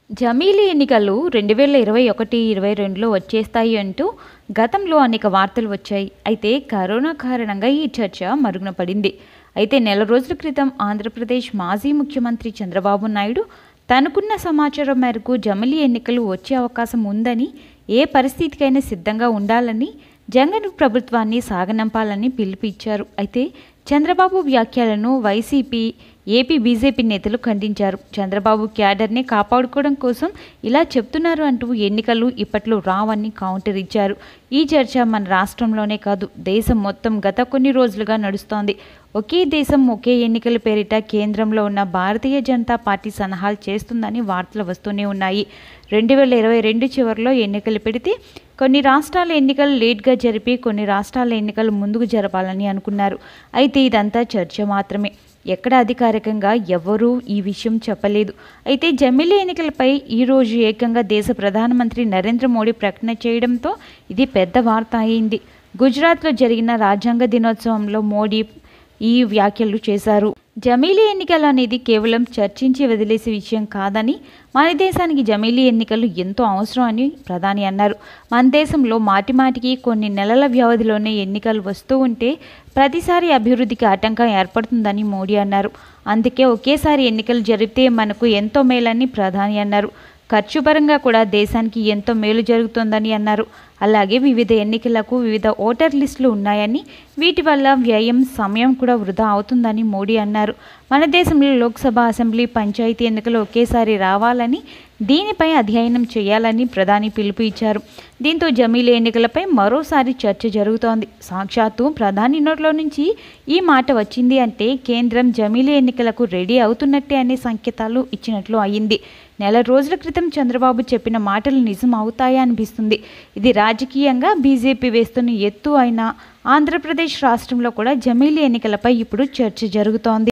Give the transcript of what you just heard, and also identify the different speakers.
Speaker 1: జమీలి ఎన్నికలు రెండు వేల ఇరవై ఒకటి ఇరవై రెండులో వచ్చేస్తాయి అంటూ గతంలో అనేక వార్తలు వచ్చాయి అయితే కరోనా కారణంగా ఈ చర్చ మరుగున పడింది అయితే నెల రోజుల క్రితం ఆంధ్రప్రదేశ్ మాజీ ముఖ్యమంత్రి చంద్రబాబు నాయుడు తనకున్న సమాచారం మేరకు జమిలీ ఎన్నికలు వచ్చే అవకాశం ఉందని ఏ పరిస్థితికైనా సిద్ధంగా ఉండాలని జగన్ ప్రభుత్వాన్ని సాగనంపాలని పిలుపిచ్చారు అయితే చంద్రబాబు వ్యాఖ్యలను వైసీపీ ఏపీ బీజేపీ నేతలు ఖండించారు చంద్రబాబు క్యాడర్ని కాపాడుకోవడం కోసం ఇలా చెప్తున్నారు అంటూ ఎన్నికలు ఇప్పట్లో రావని కౌంటర్ ఇచ్చారు ఈ చర్చ మన రాష్ట్రంలోనే కాదు దేశం మొత్తం గత కొన్ని రోజులుగా నడుస్తోంది ఒకే దేశం ఒకే ఎన్నికల పేరిట కేంద్రంలో ఉన్న భారతీయ జనతా పార్టీ సలహాలు చేస్తుందని వార్తలు వస్తూనే ఉన్నాయి రెండు వేల ఇరవై రెండు చివరిలో ఎన్నికలు పెడితే కొన్ని రాష్ట్రాల ఎన్నికలు లేట్గా జరిపి కొన్ని రాష్ట్రాల ఎన్నికలు ముందుకు జరపాలని అనుకున్నారు అయితే ఇదంతా చర్చ మాత్రమే ఎక్కడ అధికారికంగా ఎవ్వరూ ఈ విషయం చెప్పలేదు అయితే జమిలీ ఎన్నికలపై ఈరోజు ఏకంగా దేశ ప్రధానమంత్రి నరేంద్ర మోడీ ప్రకటన చేయడంతో ఇది పెద్ద వార్త అయింది గుజరాత్లో జరిగిన రాజ్యాంగ దినోత్సవంలో మోడీ ఈ వ్యాఖ్యలు చేశారు జమీలీ ఎన్నికలు అనేది కేవలం చర్చించి వదిలేసే విషయం కాదని మన దేశానికి జమీలీ ఎన్నికలు ఎంతో అవసరం అని ప్రధాని అన్నారు మన దేశంలో మాటిమాటికి కొన్ని నెలల వ్యవధిలోనే ఎన్నికలు వస్తూ ఉంటే ప్రతిసారి అభివృద్ధికి ఆటంకం ఏర్పడుతుందని మోడీ అన్నారు అందుకే ఒకేసారి ఎన్నికలు జరిపితే మనకు ఎంతో మేలని ప్రధాని అన్నారు ఖర్చు పరంగా కూడా దేశానికి ఎంతో మేలు జరుగుతుందని అన్నారు అలాగే వివిధ ఎన్నికలకు వివిధ ఓటర్ లిస్టులు ఉన్నాయని వీటి వల్ల వ్యయం సమయం కూడా వృధా అవుతుందని మోడీ అన్నారు మన దేశంలో లోక్సభ అసెంబ్లీ పంచాయతీ ఎన్నికలు ఒకేసారి రావాలని దీనిపై అధ్యయనం చేయాలని ప్రధాని పిలుపు ఇచ్చారు దీంతో జమీలీ ఎన్నికలపై మరోసారి చర్చ జరుగుతోంది సాక్షాత్తు ప్రధాని నోట్లో నుంచి ఈ మాట వచ్చింది అంటే కేంద్రం జమీలీ ఎన్నికలకు రెడీ అవుతున్నట్టే అనే సంకేతాలు ఇచ్చినట్లు అయింది నెల రోజుల క్రితం చంద్రబాబు చెప్పిన మాటలు నిజం అవుతాయా అనిపిస్తుంది ఇది రాజకీయంగా బీజేపీ వేస్తున్న ఎత్తు అయిన ఆంధ్రప్రదేశ్ రాష్ట్రంలో కూడా జమీలీ ఎన్నికలపై ఇప్పుడు చర్చ జరుగుతోంది